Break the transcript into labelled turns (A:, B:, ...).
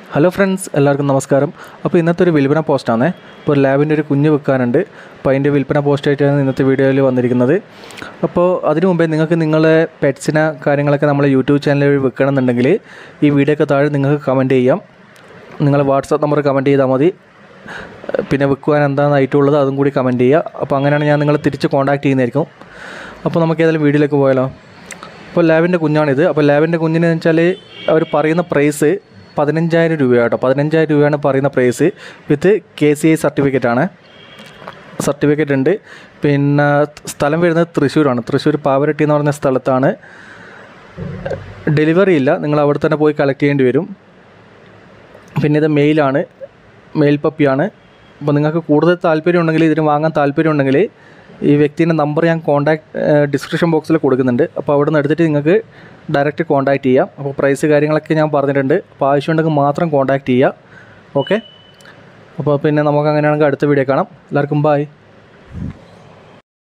A: hello friends എല്ലാവർക്കും നമസ്കാരം അപ്പോൾ ഇന്നത്തെ ഒരു വിൽപ്പന പോസ്റ്റാണ് ഇപ്പോൾ ഒരു ലാബിൻ്റെ ഒരു കുഞ്ഞ് വെക്കാനുണ്ട് അപ്പോൾ അതിൻ്റെ വിൽപ്പന പോസ്റ്റായിട്ടാണ് ഇന്നത്തെ വീഡിയോയിൽ വന്നിരിക്കുന്നത് അപ്പോൾ അതിനു മുമ്പേ നിങ്ങൾക്ക് നിങ്ങളെ പെറ്റ്സിനെ കാര്യങ്ങളൊക്കെ നമ്മളെ യൂട്യൂബ് ചാനൽ വഴി വെക്കണമെന്നുണ്ടെങ്കിൽ ഈ വീഡിയോ ഒക്കെ താഴെ നിങ്ങൾക്ക് കമൻറ്റ് ചെയ്യാം നിങ്ങൾ വാട്സാപ്പ് നമ്പർ കമൻറ്റ് ചെയ്താൽ മതി പിന്നെ വെക്കുവാൻ എന്താണ് ഐറ്റമുള്ളത് അതും കൂടി കമൻറ്റ് ചെയ്യുക അപ്പോൾ അങ്ങനെയാണ് ഞാൻ നിങ്ങളെ തിരിച്ച് കോൺടാക്ട് ചെയ്യുന്നതായിരിക്കും അപ്പോൾ നമുക്ക് ഏതായാലും വീഡിയോയിലേക്ക് പോയാലോ അപ്പോൾ ലാബിൻ്റെ കുഞ്ഞാണിത് അപ്പോൾ ലാബിൻ്റെ കുഞ്ഞിന് വെച്ചാൽ അവർ പറയുന്ന പ്രൈസ് പതിനഞ്ചായിരം രൂപയാണ് കേട്ടോ പതിനഞ്ചായിരം രൂപയാണ് പറയുന്ന price with K C I certificate ആണ് സർട്ടിഫിക്കറ്റ് ഉണ്ട് പിന്നെ സ്ഥലം വരുന്നത് തൃശ്ശൂരാണ് തൃശ്ശൂർ പാവരട്ടി എന്ന് പറഞ്ഞ സ്ഥലത്താണ് ഡെലിവറി ഇല്ല നിങ്ങൾ അവിടെ തന്നെ പോയി കളക്ട് ചെയ്യേണ്ടി വരും പിന്നെ ഇത് മെയിലാണ് മെയിൽ പപ്പിയാണ് അപ്പോൾ നിങ്ങൾക്ക് കൂടുതൽ താല്പര്യം ഉണ്ടെങ്കിൽ ഇതിന് വാങ്ങാൻ താല്പര്യം ഉണ്ടെങ്കിൽ ഈ വ്യക്തിൻ്റെ നമ്പർ ഞാൻ കോൺടാക്ട് ഡിസ്ക്രിപ്ഷൻ ബോക്സിൽ കൊടുക്കുന്നുണ്ട് അപ്പോൾ അവിടെ നിന്ന് എടുത്തിട്ട് നിങ്ങൾക്ക് ഡയറക്റ്റ് കോൺടാക്ട് ചെയ്യാം അപ്പോൾ പ്രൈസ് കാര്യങ്ങളൊക്കെ ഞാൻ പറഞ്ഞിട്ടുണ്ട് അപ്പോൾ ആവശ്യമുണ്ടെങ്കിൽ മാത്രം കോൺടാക്ട് ചെയ്യുക ഓക്കെ അപ്പോൾ പിന്നെ നമുക്ക് അങ്ങനെയാണെങ്കിൽ അടുത്ത വീഡിയോ കാണാം എല്ലാവർക്കും ബായ്